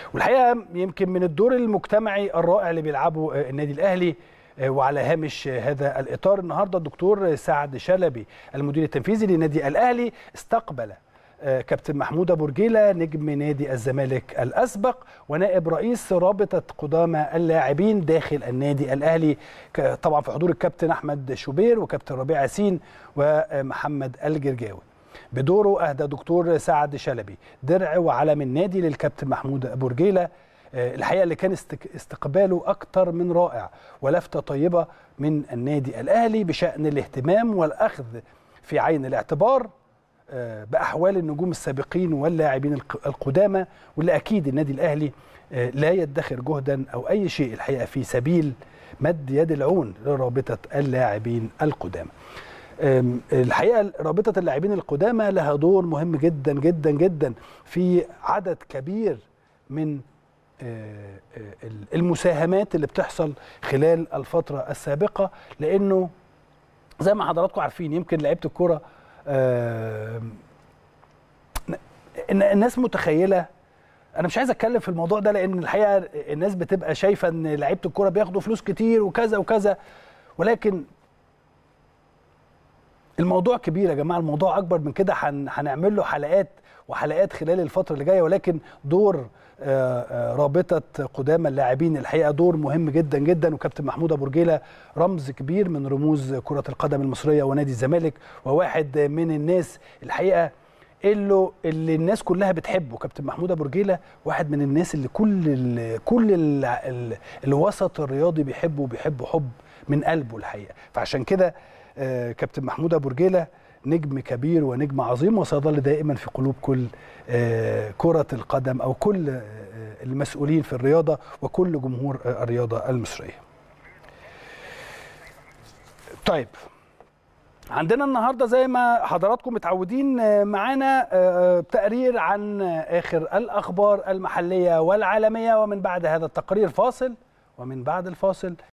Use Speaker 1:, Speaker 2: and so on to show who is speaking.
Speaker 1: والحقيقه يمكن من الدور المجتمعي الرائع اللي بيلعبه النادي الاهلي وعلى هامش هذا الاطار النهارده الدكتور سعد شلبي المدير التنفيذي لنادي الاهلي استقبل كابتن محمود ابو رجيله نجم نادي الزمالك الاسبق ونائب رئيس رابطه قدامى اللاعبين داخل النادي الاهلي طبعا في حضور الكابتن احمد شوبير وكابتن ربيع ياسين ومحمد الجرجاوي بدوره اهدى دكتور سعد شلبي درع وعلم النادي للكابتن محمود ابو رجيله الحقيقه اللي كان استقباله اكثر من رائع ولفته طيبه من النادي الاهلي بشان الاهتمام والاخذ في عين الاعتبار باحوال النجوم السابقين واللاعبين القدامى واللي اكيد النادي الاهلي لا يدخر جهدا او اي شيء الحقيقه في سبيل مد يد العون لرابطه اللاعبين القدامى. الحقيقه رابطه اللاعبين القدامى لها دور مهم جدا جدا جدا في عدد كبير من المساهمات اللي بتحصل خلال الفتره السابقه لانه زي ما حضراتكم عارفين يمكن لعيبه الكوره الناس متخيله انا مش عايز اتكلم في الموضوع ده لان الحقيقه الناس بتبقى شايفه ان لعيبه الكوره بياخدوا فلوس كتير وكذا وكذا ولكن الموضوع كبير يا جماعه الموضوع اكبر من كده هنعمل له حلقات وحلقات خلال الفتره اللي جايه ولكن دور رابطه قدامى اللاعبين الحقيقه دور مهم جدا جدا وكابتن محمود ابو رجيله رمز كبير من رموز كره القدم المصريه ونادي الزمالك وواحد من الناس الحقيقه اللي اللي الناس كلها بتحبه كابتن محمود ابو رجيله واحد من الناس اللي كل ال كل ال الوسط الرياضي بيحبه وبيحبه حب من قلبه الحقيقه فعشان كده كابتن محمود ابو رجيله نجم كبير ونجم عظيم وسيظل دائما في قلوب كل كرة القدم أو كل المسؤولين في الرياضة وكل جمهور الرياضة المصرية طيب عندنا النهارده زي ما حضراتكم متعودين معانا تقرير عن اخر الاخبار المحليه والعالميه ومن بعد هذا التقرير فاصل ومن بعد الفاصل